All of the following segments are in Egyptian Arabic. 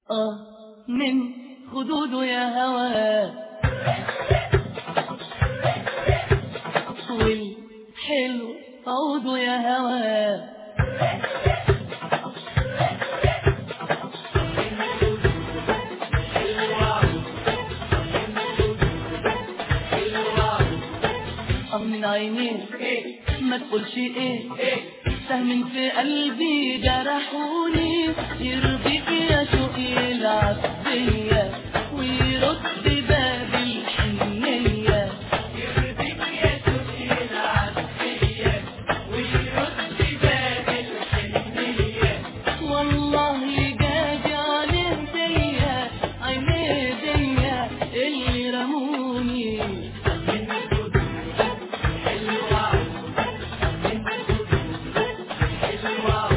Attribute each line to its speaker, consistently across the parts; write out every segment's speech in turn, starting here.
Speaker 1: آه من خدوده يا هوا والحلو عوده يا هوا آه من عينيه ما تقولش ايه سهم في قلبي جرحوني يرضيك يا شوقي يلعب بيا ويرد باب الحنية
Speaker 2: يرضيك يا شوقي يلعب فيا ويرد باب الحنية
Speaker 1: والله جاجي عليه ديا عينيه ديا اللي رموني
Speaker 2: من الهدوء حلوة من الهدوء حلوة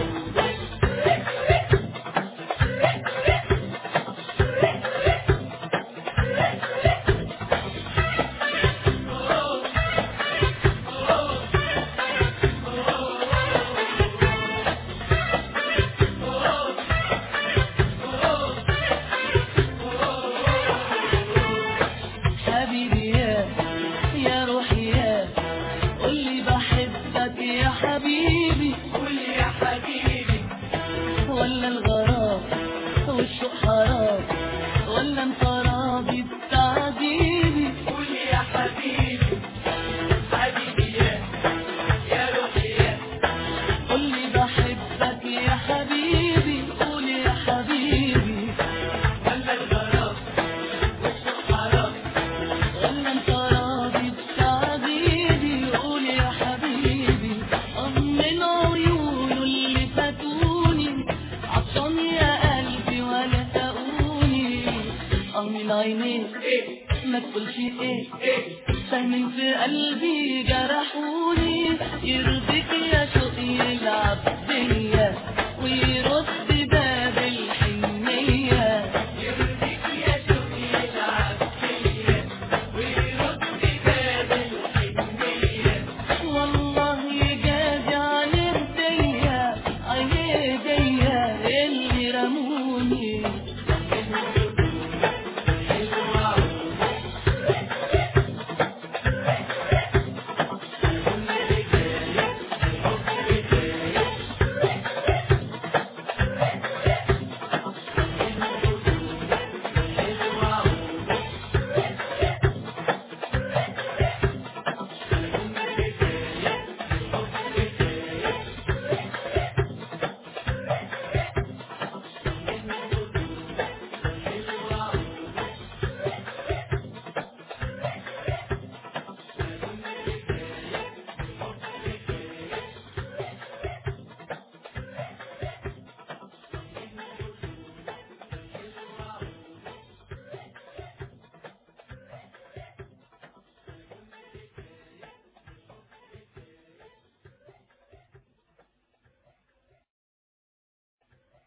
Speaker 1: حبيبي يا يا روحي يا قولي بحبك يا حبيبي
Speaker 2: قول يا حبيبي
Speaker 1: ولا الغرام والشوق حرام ولا انت راضي بتعذيبي
Speaker 2: قول يا حبيبي حبيبي يا يا روحي يا
Speaker 1: قولي بحبك يا حبيبي قول يا حبيبي
Speaker 2: ولا الغرام والشوق حرام
Speaker 1: ولا انت راضي بتعذيبي قول يا حبيبي من عيونه اللي فاتوني عطشان يا قلبي ولا تقوني اه من عينيك
Speaker 2: ايه
Speaker 1: ما تقولش ايه
Speaker 2: ايه
Speaker 1: سهم في قلبي جرحوني يرضيك يا شوقي يلعب بيا ويرد باب الحنية
Speaker 2: يرضيك يا شوقي يلعب فيا ويرد باب الحنية
Speaker 1: والله جاز عليه ديا عينيه ديا اللي رموني
Speaker 2: من